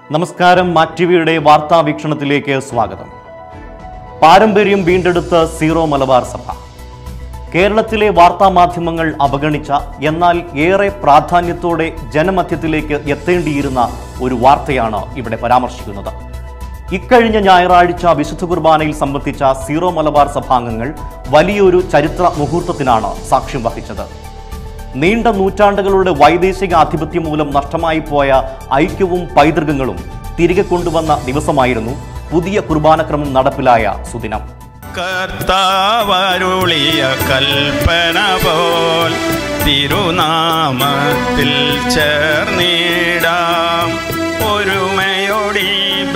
നമസ്കാരം മാറ്റിവിയുടെ വാർത്താ വീക്ഷണത്തിലേക്ക് സ്വാഗതം പാരമ്പര്യം വീണ്ടെടുത്ത സീറോ മലബാർ സഭ കേരളത്തിലെ വാർത്താ മാധ്യമങ്ങൾ അവഗണിച്ച എന്നാൽ ഏറെ പ്രാധാന്യത്തോടെ ജനമധ്യത്തിലേക്ക് എത്തേണ്ടിയിരുന്ന ഒരു വാർത്തയാണ് ഇവിടെ പരാമർശിക്കുന്നത് ഇക്കഴിഞ്ഞ ഞായറാഴ്ച വിശുദ്ധ കുർബാനയിൽ സംബന്ധിച്ച സീറോ മലബാർ സഭാംഗങ്ങൾ വലിയൊരു ചരിത്ര മുഹൂർത്തത്തിനാണ് സാക്ഷ്യം വഹിച്ചത് നീണ്ട നൂറ്റാണ്ടുകളുടെ വൈദേശിക ആധിപത്യം മൂലം നഷ്ടമായി പോയ ഐക്യവും പൈതൃകങ്ങളും തിരികെ കൊണ്ടുവന്ന ദിവസമായിരുന്നു പുതിയ കുർബാനക്രമം നടപ്പിലായ സുദിനം കർത്താവരുളിയ കൽപ്പന പോൽ തിരുനാമത്തിൽ ചേർന്നിടാം ഒരുമയോടി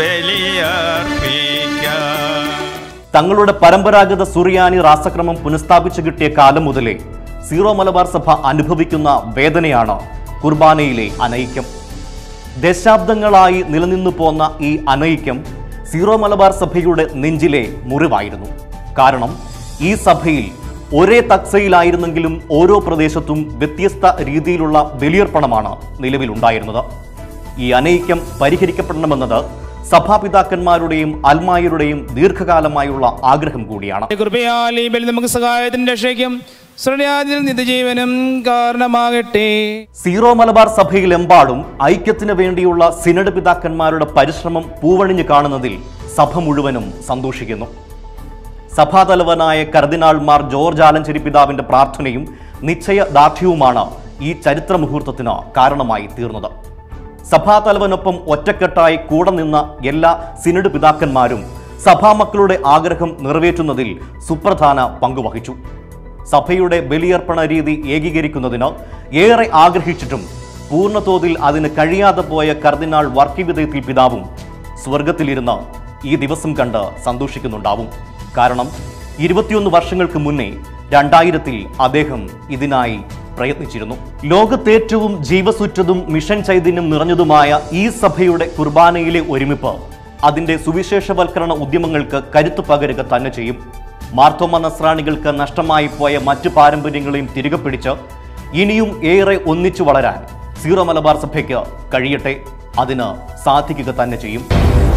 ബലിയർപ്പിക്കാം തങ്ങളുടെ പരമ്പരാഗത സുറിയാനി രാസക്രമം പുനഃസ്ഥാപിച്ചു കിട്ടിയ കാലം മുതലേ സീറോ മലബാർ സഭ അനുഭവിക്കുന്ന വേദനയാണ് കുർബാനയിലെ അനൈക്യം ദശാബ്ദങ്ങളായി നിലനിന്നു പോന്ന ഈ അനൈക്യം സീറോ മലബാർ സഭയുടെ നെഞ്ചിലെ മുറിവായിരുന്നു കാരണം ഈ സഭയിൽ ഒരേ തക്സയിലായിരുന്നെങ്കിലും ഓരോ പ്രദേശത്തും വ്യത്യസ്ത രീതിയിലുള്ള ബലിയർപ്പണമാണ് നിലവിലുണ്ടായിരുന്നത് ഈ അനൈക്യം പരിഹരിക്കപ്പെടണമെന്നത് സഭാപിതാക്കന്മാരുടെയും അൽമായരുടെയും ദീർഘകാലമായുള്ള ആഗ്രഹം കൂടിയാണ് കൃപയാൽ ഈ ബലി നമുക്ക് സഹായത്തിന് രക്ഷയ്ക്കും ശ്രേണിയാതിൽ നിത്യജീവനും കാരണമാകട്ടെ സീറോ മലബാർ സഭയിലെമ്പാടും ഐക്യത്തിന് വേണ്ടിയുള്ള സിനഡ് പിതാക്കന്മാരുടെ പരിശ്രമം പൂവണിഞ്ഞു കാണുന്നതിൽ സഭ മുഴുവനും സന്തോഷിക്കുന്നു സഭാതലവനായ കർദിനാൾ മാർ ജോർജ് ആലഞ്ചേരി പിതാവിന്റെ പ്രാർത്ഥനയും നിശ്ചയദാർഢ്യവുമാണ് ഈ ചരിത്ര മുഹൂർത്തത്തിന് കാരണമായി തീർന്നത് സഭാതലവനൊപ്പം ഒറ്റക്കെട്ടായി കൂടെ നിന്ന എല്ലാ സിനഡ് പിതാക്കന്മാരും സഭാമക്കളുടെ ആഗ്രഹം നിറവേറ്റുന്നതിൽ സുപ്രധാന പങ്കുവഹിച്ചു സഭയുടെ ബലിയർപ്പണ രീതി ഏകീകരിക്കുന്നതിന് ഏറെ ആഗ്രഹിച്ചിട്ടും പൂർണ്ണതോതിൽ അതിന് കഴിയാതെ പോയ കർദിനാൾ വർക്കിവിധത്തിൽ പിതാവും സ്വർഗത്തിലിരുന്ന് ഈ ദിവസം കണ്ട് സന്തോഷിക്കുന്നുണ്ടാവും കാരണം ഇരുപത്തിയൊന്ന് വർഷങ്ങൾക്ക് മുന്നേ രണ്ടായിരത്തിൽ അദ്ദേഹം ഇതിനായി പ്രയത്നിച്ചിരുന്നു ലോകത്തേറ്റവും ജീവസുറ്റതും മിഷൻ ചൈതന്യം നിറഞ്ഞതുമായ ഈ സഭയുടെ കുർബാനയിലെ ഒരുമിപ്പ് അതിന്റെ സുവിശേഷവൽക്കരണ ഉദ്യമങ്ങൾക്ക് കരുത്തു പകരുക തന്നെ ചെയ്യും മാർത്തോമ നസ്രാണികൾക്ക് നഷ്ടമായി പോയ മറ്റു പാരമ്പര്യങ്ങളെയും തിരികെ പിടിച്ച് ഇനിയും ഏറെ ഒന്നിച്ചു വളരാൻ സീറോ മലബാർ സഭയ്ക്ക് കഴിയട്ടെ അതിന് സാധിക്കുക തന്നെ ചെയ്യും